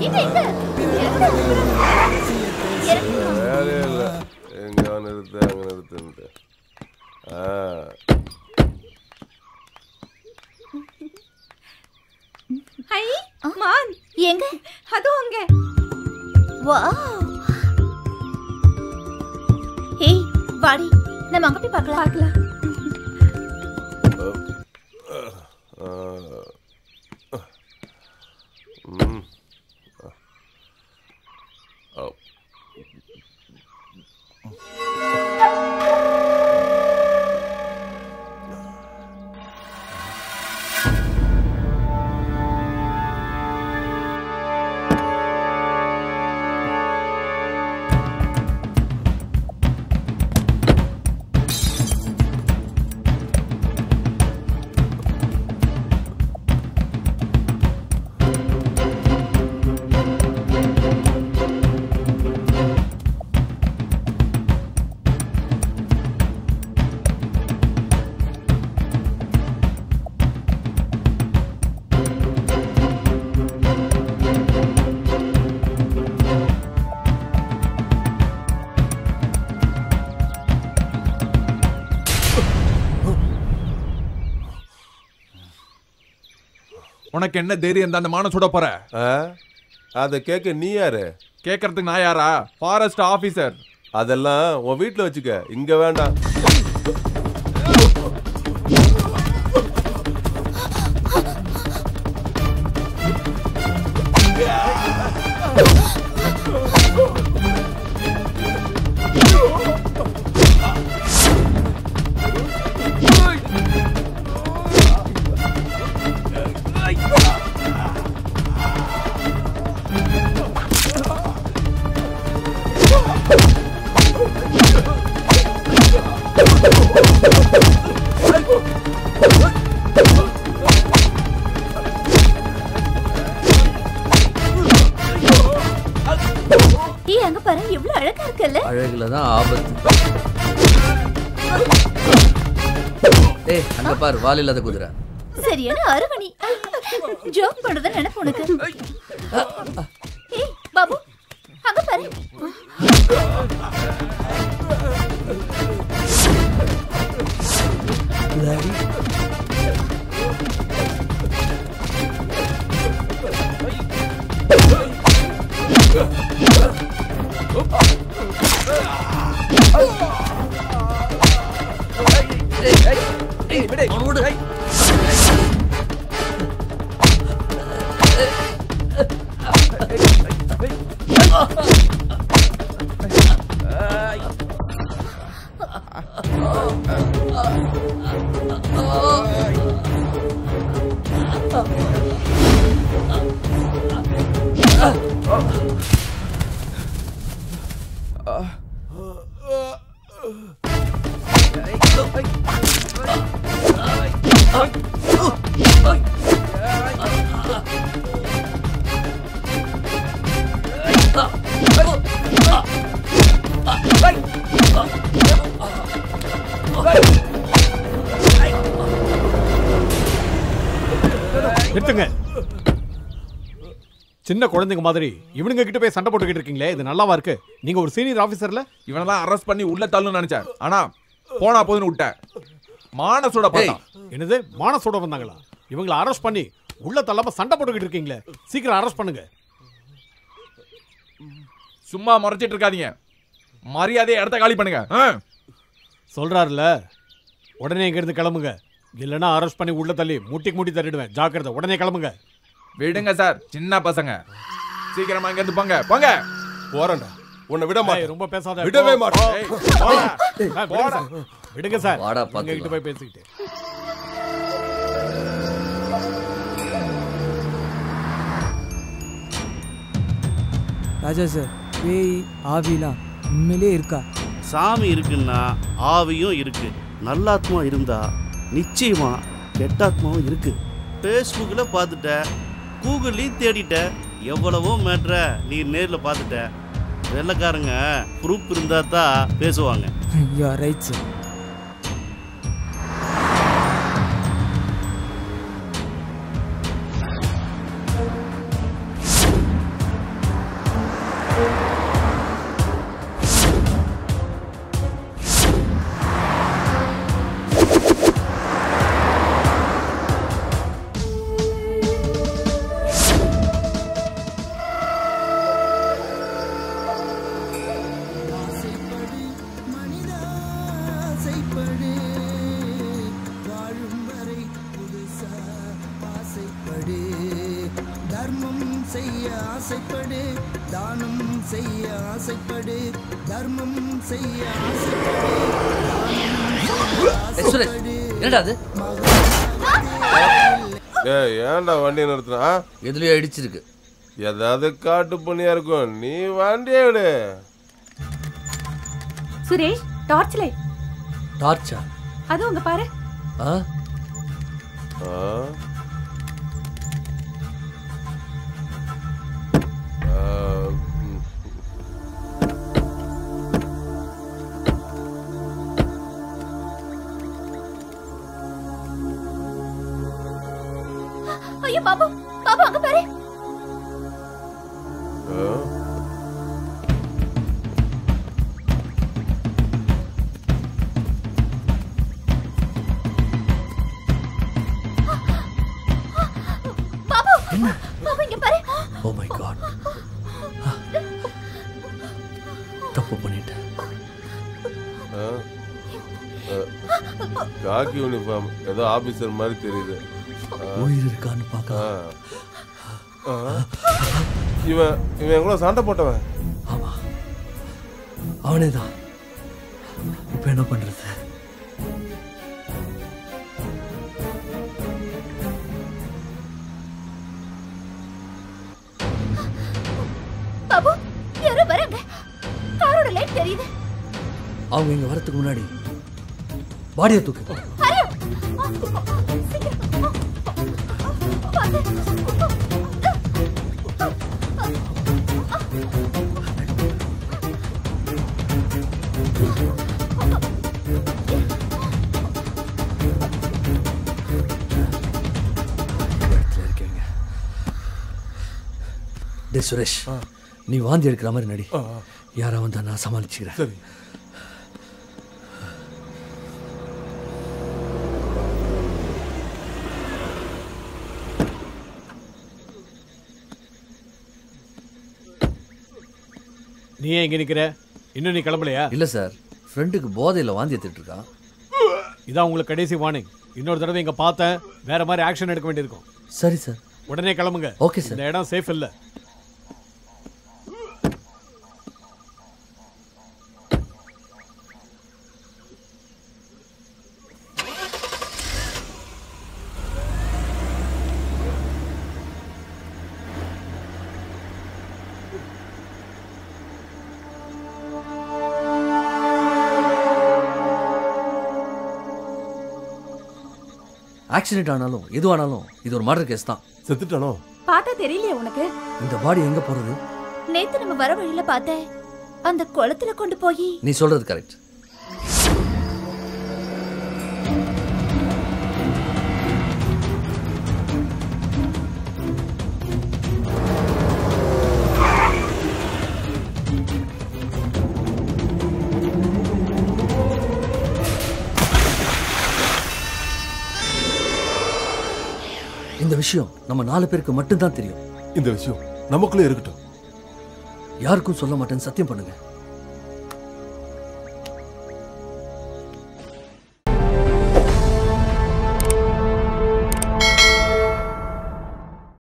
எங்க எங்க இறங்குங்க. வேலையே இல்லை எங்க நிறுத்து அங்க நிறுத்துன்ட்டு ஆ ஹை மான் எங்க அதோ அங்க வாவ் ஏய் வாடி நம்ம அங்க போய் பார்க்கலாம் பார்க்கலாம் ம் ஓ உனக்கு என்ன தைரியம் தான் அந்த மான சுட போற ஆ அதை கேட்க நீ யாரு கேட்கறதுக்கு நான் யாரா ஃபாரஸ்ட் ஆபீசர் அதெல்லாம் உன் வீட்டில் வச்சுக்க இங்க வேண்டாம் ஏய் அங்க பாரு எவ்வளவு அழகா இருக்குல்ல அழகுல தான் ஆபத்து ஏய் அங்க பாரு வால் இல்லாத குதிரை சரியான அருவணி ஜோக் பண்றத நினைப்பு உனக்கு ஏய் பாபு அங்க பாரு நிறுத்துங்க சின்ன குழந்தைங்க மாதிரி இவனுங்க கிட்ட போய் சண்டை போட்டுக்கிட்டு இருக்கீங்களே இது நல்லாவா இருக்கு நீங்க ஒரு சீனியர் ஆபீசர்ல இவனெல்லாம் அரெஸ்ட் பண்ணி உள்ள தள்ளுன்னு நினைச்சேன் ஆனா போனா போதுன்னு விட்டேன் மான சுட பார்த்தான் என்னது மானசோட வந்தாங்களா இவங்களை அரெஸ்ட் பண்ணி உள்ள தள்ளாம சண்டை போட்டுக்கிட்டு இருக்கீங்களே சீக்கிரம் அரெஸ்ட் பண்ணுங்க சும்மா மறைச்சிட்டு இருக்காதீங்க மரியாதையை இடத்த காலி பண்ணுங்க ஆ? சொல்றாருல உடனே இங்க இருந்து கிளம்புங்க இல்லைன்னா அரெஸ்ட் பண்ணி உள்ள தள்ளி முட்டிக்கு முட்டி தள்ளிடுவேன் ஜாக்கிரதை உடனே கிளம்புங்க விடுங்க சார் சின்ன பசங்க சீக்கிரமா இங்க இருந்து போங்க போங்க போறேன்டா உன்னை விட ஏய், மாட்டேன் ரொம்ப பேசாத விடவே போ, மாட்டேன். போ, போடா. ஆ, விடுங்க சார். விடுங்க சார் வாடா, உங்க பாத்துக்கலாம். கிட்ட போய் பேசிக்கிட்டு ராஜா சார் பேய் ஆவிலாம் உண்மையிலே இருக்கா சாமி இருக்குன்னா ஆவியும் இருக்கு நல்லாத்மா இருந்தா நிச்சயமா கெட்டாத்மாவும் இருக்கு ஃபேஸ்புக்கில் பார்த்துட்ட கூகுள்லையும் தேடிட்ட எவ்வளவோ மேட்ர நீ நேரில் பார்த்துட்ட வெள்ளைக்காரங்க ப்ரூஃப் இருந்தால் தான் பேசுவாங்க யூ ஆர் ரைட் சார் தர்மம் செய்ய ஆசைப்படு தானம் செய்ய ஆசைப்படு தர்மம் செய்ய ஆசைப்படு ஏய், சுரேஷ் என்னடா அது டேய் ஏன்டா வண்டி நிறுத்தினா எதுலயோ இடிச்சிருக்கு ஏதாவது காட்டு பண்ணியா இருக்கும் நீ வண்டியை விடு சுரேஷ் டார்ச் லைட் டார்ச்சா அது உங்க பாரு ஆ ஆ? ஆ, ம். ஐயோ பாபு பாபு அங்க பாரு ஆ? பாபு பாபு இங்க பாரு ஓ மை காட் தப்பு பண்ணிட்டேன் ஆ? ஆ. காக்கி யூனிஃபார்ம் ஏதோ ஆபீசர் மாதிரி தெரியுது உயிர் இருக்கான்னு ஆ. பார்க்கலாம் ஆ. இவன் இவன் என் கூட சண்டை போட்டவன் ஆமா அவனே தான் இப்போ என்ன பண்றது பாபு யாரோ வராங்க காரோட லைட் தெரியுது அவங்க இங்க வரதுக்கு முன்னாடி பாடியை தூக்கு ஹரியோ சீக்கிரம் இடத்துல இருக்கீங்க டே சுரேஷ் நீ வாந்தி எடுக்கிற மாதிரி நடி யாரா வந்தா நான் சமாளிச்சுக்கிறேன் சரி நீ ஏன் இங்க நிக்கிற இன்னும் நீ கிளம்பலையா இல்ல சார் ஃப்ரெண்டுக்கு போதையில வாந்தி எடுத்துட்டு இருக்கான் இதான் உங்களுக்கு கடைசி வார்னிங் இன்னொரு தடவை இங்க பார்த்தேன் வேற மாதிரி ஆக்ஷன் எடுக்க வேண்டியிருக்கும் சரி சார் உடனே கிளம்புங்க ஓகே சார் இந்த இடம் சேஃப் இல்ல ஆக்சிடென்ட் ஆனாலும் எது ஆனாலும் இது ஒரு மர்டர் கேஸ் தான் செத்துட்டானோ பார்த்தா தெரியலையே உனக்கு இந்த பாடி எங்க போறது நேத்து நம்ம வர வழியில பார்த்தேன் அந்த குளத்துல கொண்டு போய் நீ சொல்றது கரெக்ட் இந்த விஷயம் நம்ம நாலு பேருக்கு மட்டும்தான் தெரியும் இந்த விஷயம் நமக்குள்ளே இருக்கட்டும் யாருக்கும் சொல்ல மாட்டேன்னு சத்தியம் பண்ணுங்க